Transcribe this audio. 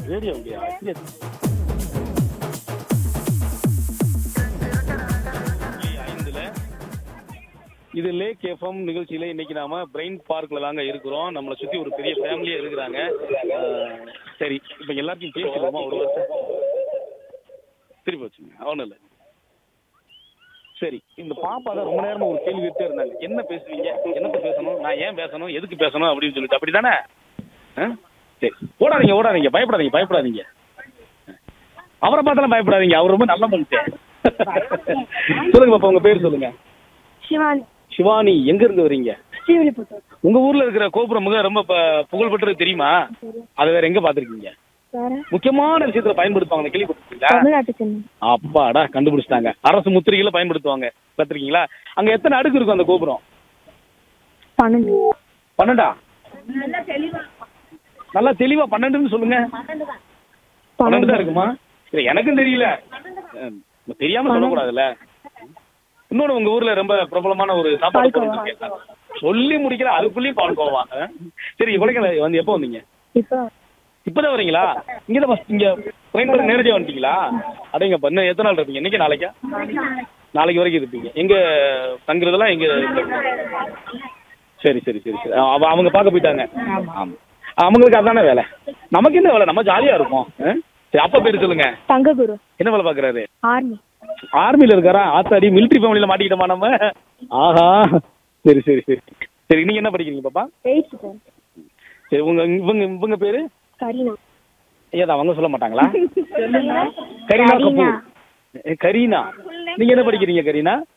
Radio இல்லையா Yes. ஐந்துல இது லேக் எஃப்எம் நிகழ்ச்சியில இன்னைக்கு நாம பிரெயின் பார்க்ல தாங்க இருக்கிறோம் நம்மளை சுத்தி ஒரு பெரிய ஃபேமிலியா இருக்கிறாங்க அஹ், சரி இப்ப எல்லாத்தையும் பேசிடுவோமா ஒரு வருஷம் திருப்பி வச்சுங்க அவனும் இல்லை சரி இந்த பாப்பா தான் ரொம்ப நேரமா ஒரு கேள்வி கேட்டே இருந்தாங்க என்ன பேசுவீங்க என்னத்த பேசணும் நான் ஏன் பேசணும் எதுக்கு பேசணும் அப்படின்னு சொல்லிட்டு அப்படிதானே ஆ? சரி ஓடாதீங்க ஓடாதீங்க பயப்படாதீங்க பயப்படாதீங்க அவரை பார்த்தாலும் பயப்படாதீங்க அவர் ரொம்ப நல்ல மனுஷன் சொல்லுங்க பாப்பா உங்க பேர் சொல்லுங்க சிவானி சிவானி எங்க இருந்து வரீங்க ஸ்ரீவில்லிபுத்தூர் உங்க ஊர்ல இருக்கிற கோபுரம் மிக ரொம்ப ப- புகழ்பெற்றது தெரியுமா அதை வேற எங்க பாத்திருக்கீங்க வேற முக்கியமான விஷயத்துல பயன்படுத்துவாங்க கேள்விப்பட்டிருக்கீங்களா தமிழ்நாட்டு சென்னை அப்பாடா கண்டுபிடிச்சிட்டாங்க அரசு முத்திரைகளை பயன்படுத்துவாங்க பார்த்திருக்கீங்களா அங்க எத்தனை அடுக்கு இருக்கும் அந்த கோபுரம் பன்னெண்டு பன்னெண்டா நல்லா தெளிவா பன்னெண்டுன்னு சொல்லுங்க பன்னெண்டு தான் இருக்குமா இல்ல எனக்கும் தெரியல அஹ், தெரியாம சொல்லக்கூடாதுல்ல இன்னொன்னு உங்க ஊர்ல ரொம்ப பிரபலமான ஒரு சாப்பாடு பொருள் பால்கோவா. இருக்கு. சொல்லி முடிக்கல அதுக்குள்ளேயும் பால்கோவா அஹ். சரி கொடைக்கானல் வந்து எப்போ வந்தீங்க இப்போ இப்பதான் வரீங்களா இங்க தான் first இங்க ட்ரெயின் பண்ணி நேரடியா வந்துட்டீங்களா அடேங்கப்பா இன்னும் எத்தனை நாள் இருப்பீங்க இன்னைக்கு நாளைக்கா நாளைக்கு வரைக்கும் இருப்பீங்க எங்க தங்குறதெல்லாம் எங்க சரி சரி சரி சரி அவ- அவங்க பார்க்க போயிட்டாங்க ஆமா அவங்களுக்கு அதானே வேலை நமக்கு என்ன வேலை நம்ம ஜாலியா இருப்போம் ஆ? சரி அப்பா பேர் சொல்லுங்க தங்ககுரு என்ன வேலை பாக்குறாரு ஆர்மி ஆர்மில இருக்காரா ஆத்தாடி மிலிட்டரி ஃபேமிலியில மாட்டிக்கிட்டோமா நம்ம ஆஹா சரி சரி சரி சரி நீங்க என்ன படிக்கிறீங்க பாப்பா எயித்து சார் சரி உங்க இவங்க இவங்க பேரு கரீனா ஐயா அவங்க சொல்ல மாட்டாங்களா கரீனா கபூர் ஏ, கரீனா நீங்க என்ன படிக்கிறீங்க கரீனா